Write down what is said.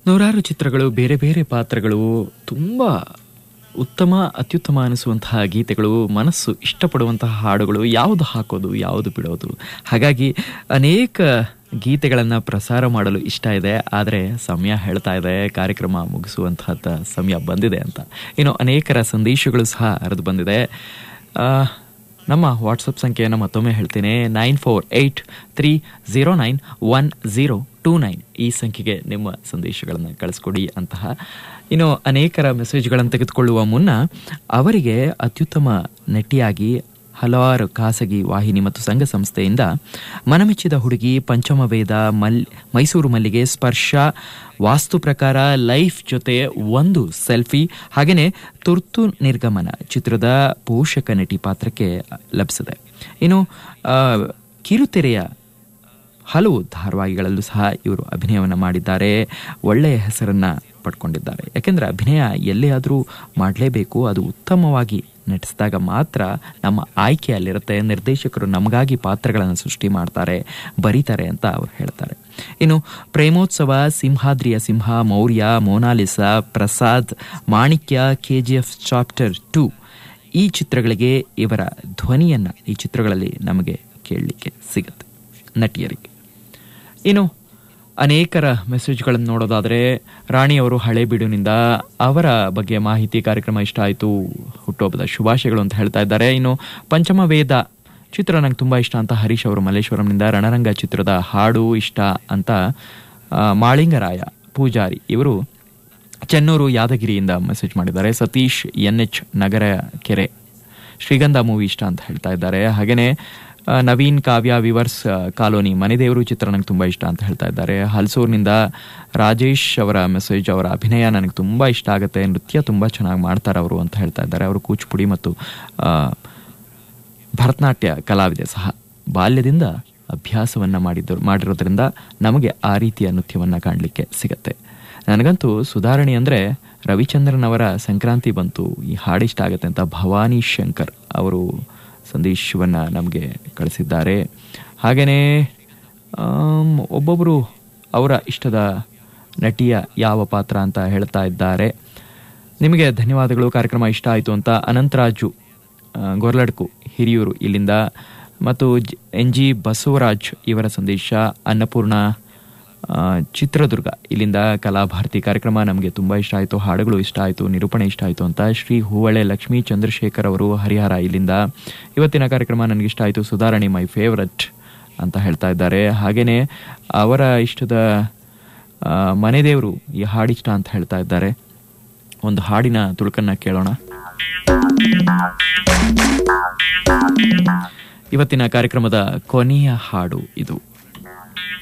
ನೂರಾರು ಚಿತ್ರಗಳು ಬೇರೆ ಬೇರೆ ಪಾತ್ರಗಳು ತುಂಬ ಉತ್ತಮ ಅತ್ಯುತ್ತಮ ಅನಿಸುವಂತಹ ಗೀತೆಗಳು ಮನಸ್ಸು ಇಷ್ಟಪಡುವಂತಹ ಹಾಡುಗಳು ಯಾವುದು ಹಾಕೋದು ಯಾವುದು ಬಿಡೋದು ಹಾಗಾಗಿ ಅನೇಕ ಗೀತೆಗಳನ್ನು ಪ್ರಸಾರ ಮಾಡಲು ಇಷ್ಟ ಇದೆ ಆದರೆ ಸಮಯ ಹೇಳ್ತಾ ಇದೆ ಕಾರ್ಯಕ್ರಮ ಮುಗಿಸುವಂತಹ ಸಮಯ ಬಂದಿದೆ ಅಂತ ಇನ್ನು ಅನೇಕರ ಸಂದೇಶಗಳು ಸಹ ಹರಿದು ಬಂದಿದೆ ಆ, ನಮ್ಮ ವಾಟ್ಸಪ್ ಸಂಖ್ಯೆಯನ್ನು ಮತ್ತೊಮ್ಮೆ ಹೇಳ್ತೀನಿ nine four eight three zero nine one zero two nine ಈ ಸಂಖ್ಯೆಗೆ ನಿಮ್ಮ ಸಂದೇಶಗಳನ್ನು ಕಳಿಸ್ಕೊಡಿ ಅಂತಹ ಇನ್ನು ಅನೇಕರ ಮೆಸೇಜ್ಗಳನ್ನು ತೆಗೆದುಕೊಳ್ಳುವ ಮುನ್ನ ಅವರಿಗೆ ಅತ್ಯುತ್ತಮ ನಟಿಯಾಗಿ ಹಲವಾರು ಖಾಸಗಿ ವಾಹಿನಿ ಮತ್ತು ಸಂಘ ಸಂಸ್ಥೆಯಿಂದ ಮನಮೆಚ್ಚಿದ ಹುಡುಗಿ ಪಂಚಮ ವೇದ ಮಲ್ ಮೈಸೂರು ಮಲ್ಲಿಗೆ ಸ್ಪರ್ಶ ವಾಸ್ತು ಪ್ರಕಾರ ಲೈಫ್ ಜೊತೆ ಒಂದು ಸೆಲ್ಫಿ ಹಾಗೆಯೇ ತುರ್ತು ನಿರ್ಗಮನ ಚಿತ್ರದ ಪೋಷಕ ನಟಿ ಪಾತ್ರಕ್ಕೆ ಲಭಿಸಿದೆ ಇನ್ನು ಆ, ಕಿರುತೆರೆಯ ಹಲವು ಧಾರಾವಾಹಿಗಳಲ್ಲೂ ಸಹ ಇವರು ಅಭಿನಯವನ್ನು ಮಾಡಿದ್ದಾರೆ ಒಳ್ಳೆಯ ಹೆಸರನ್ನ ಪಡ್ಕೊಂಡಿದ್ದಾರೆ ಯಾಕೆಂದ್ರೆ ಅಭಿನಯ ಎಲ್ಲೇ ಆದರೂ ಮಾಡಲೇಬೇಕು ಅದು ಉತ್ತಮವಾಗಿ ನಟಿಸಿದಾಗ ಮಾತ್ರ ನಮ್ಮ ಆಯ್ಕೆ ಅಲ್ಲಿರುತ್ತೆ ನಿರ್ದೇಶಕರು ನಮಗಾಗಿ ಪಾತ್ರಗಳನ್ನು ಸೃಷ್ಟಿ ಮಾಡ್ತಾರೆ ಬರೀತಾರೆ ಅಂತ ಅವರು ಹೇಳ್ತಾರೆ ಇನ್ನು ಪ್ರೇಮೋತ್ಸವ ಸಿಂಹಾದ್ರಿಯ ಸಿಂಹ Maurya Monalisa Prasad Manikya K G F chapter two ಈ ಚಿತ್ರಗಳಿಗೆ ಇವರ ಧ್ವನಿಯನ್ನ ಈ ಚಿತ್ರಗಳಲ್ಲಿ ನಮಗೆ ಕೇಳಲಿಕ್ಕೆ ಸಿಗುತ್ತೆ ನಟಿಯರಿಗೆ ಇನ್ನು ಅನೇಕರ ಮೆಸೇಜ್ಗಳನ್ನು ನೋಡೋದಾದರೆ ರಾಣಿಯವರು ಹಳೇಬೀಡಿನಿಂದ ಅವರ ಬಗ್ಗೆ ಮಾಹಿತಿ ಕಾರ್ಯಕ್ರಮ ಇಷ್ಟ ಆಯಿತು ಹುಟ್ಟುಹಬ್ಬದ ಶುಭಾಶಯಗಳು ಅಂತ ಹೇಳ್ತಾ ಇದ್ದಾರೆ ಇನ್ನು ಪಂಚಮ ವೇದ ಚಿತ್ರ ನಂಗೆ ತುಂಬ ಇಷ್ಟ ಅಂತ ಹರೀಶ್ ಅವರು ಮಲ್ಲೇಶ್ವರಂನಿಂದ ರಣರಂಗ ಚಿತ್ರದ ಹಾಡು ಇಷ್ಟ ಅಂತ ಆ, ಮಾಳಿಂಗರಾಯ ಪೂಜಾರಿ ಇವರು ಚೆನ್ನೂರು ಯಾದಗಿರಿಯಿಂದ ಮೆಸೇಜ್ ಮಾಡಿದ್ದಾರೆ ಸತೀಶ್ ಎನ್ ಎಚ್ ನಗರ ಕೆರೆ ಶ್ರೀಗಂಧ ಮೂವಿ ಇಷ್ಟ ಅಂತ ಹೇಳ್ತಾ ಇದ್ದಾರೆ ಹಾಗೇನೆ ಆ, ನವೀನ್ ಕಾವ್ಯ ವಿವರ್ಸ್ ಆ, ಕಾಲೋನಿ ಮನೆದೇವರು ಚಿತ್ರ ನಂಗೆ ತುಂಬ ಇಷ್ಟ ಅಂತ ಹೇಳ್ತಾ ಇದ್ದಾರೆ ಹಲ್ಸೂರ್ನಿಂದ ರಾಜೇಶ್ ಅವರ ಮೆಸೇಜ್ ಅವರ ಅಭಿನಯ ನನಗೆ ತುಂಬ ಇಷ್ಟ ಆಗುತ್ತೆ ನೃತ್ಯ ತುಂಬ ಚೆನ್ನಾಗಿ ಮಾಡ್ತಾರೆ ಅವರು ಅಂತ ಹೇಳ್ತಾ ಇದ್ದಾರೆ ಅವರು ಕೂಚಿಪುಡಿ ಮತ್ತು ಆ, ಭರತನಾಟ್ಯ ಕಲಾವಿದೆ ಸಹ ಬಾಲ್ಯದಿಂದ ಅಭ್ಯಾಸವನ್ನ ಮಾಡಿದ್ದು ಮಾಡಿರೋದ್ರಿಂದ ನಮಗೆ ಆ ರೀತಿಯ ನೃತ್ಯವನ್ನ ಕಾಣಲಿಕ್ಕೆ ಸಿಗತ್ತೆ ನನಗಂತೂ ಸುಧಾರಣೆ ಅಂದ್ರೆ ರವಿಚಂದ್ರನ್ ಅವರ ಸಂಕ್ರಾಂತಿ ಬಂತು ಈ ಹಾಡಿಷ್ಟ ಆಗತ್ತೆ ಅಂತ ಭವಾನಿ ಶಂಕರ್ ಅವರು ಸಂದೇಶವನ್ನ ನಮಗೆ ಕಳಿಸಿದ್ದಾರೆ ಹಾಗೆಯೇ ಆಮ್, ಒಬ್ಬೊಬ್ಬರು ಅವರ ಇಷ್ಟದ ನಟಿಯ ಯಾವ ಪಾತ್ರ ಅಂತ ಹೇಳ್ತಾ ಇದ್ದಾರೆ ನಿಮಗೆ ಧನ್ಯವಾದಗಳು ಕಾರ್ಯಕ್ರಮ ಇಷ್ಟ ಆಯಿತು ಅಂತ ಅನಂತರಾಜು ಆ, ಗೊರ್ಲಡ್ಕು ಹಿರಿಯೂರು ಇಲ್ಲಿಂದ ಮತ್ತು ಎನ್ ಜಿ ಬಸವರಾಜ್ ಇವರ ಸಂದೇಶ ಅನ್ನಪೂರ್ಣ ಆ, ಚಿತ್ರದುರ್ಗ ಇಲ್ಲಿಂದ ಕಲಾಭಾರತಿ ಕಾರ್ಯಕ್ರಮ ನಮಗೆ ತುಂಬ ಇಷ್ಟ ಆಯಿತು ಹಾಡುಗಳು ಇಷ್ಟ ಆಯಿತು ನಿರೂಪಣೆ ಇಷ್ಟ ಆಯಿತು ಅಂತ ಶ್ರೀ ಹೂವಳೆ ಲಕ್ಷ್ಮೀ ಚಂದ್ರಶೇಖರ್ ಅವರು ಹರಿಹರ ಇಲ್ಲಿಂದ ಇವತ್ತಿನ ಕಾರ್ಯಕ್ರಮ ನನಗೆ ಇಷ್ಟ ಆಯಿತು ಸುಧಾರಣೆ ಮೈ ಫೇವರಟ್ ಅಂತ ಹೇಳ್ತಾ ಇದ್ದಾರೆ ಹಾಗೆಯೇ ಅವರ ಇಷ್ಟದ ಆ, ಮನೆದೇವರು ಈ ಹಾಡಿಷ್ಟ ಅಂತ ಹೇಳ್ತಾ ಇದ್ದಾರೆ ಒಂದು ಹಾಡಿನ ತುಳುಕನ್ನ ಕೇಳೋಣ ಇವತ್ತಿನ ಕಾರ್ಯಕ್ರಮದ ಕೊನೆಯ ಹಾಡು ಇದು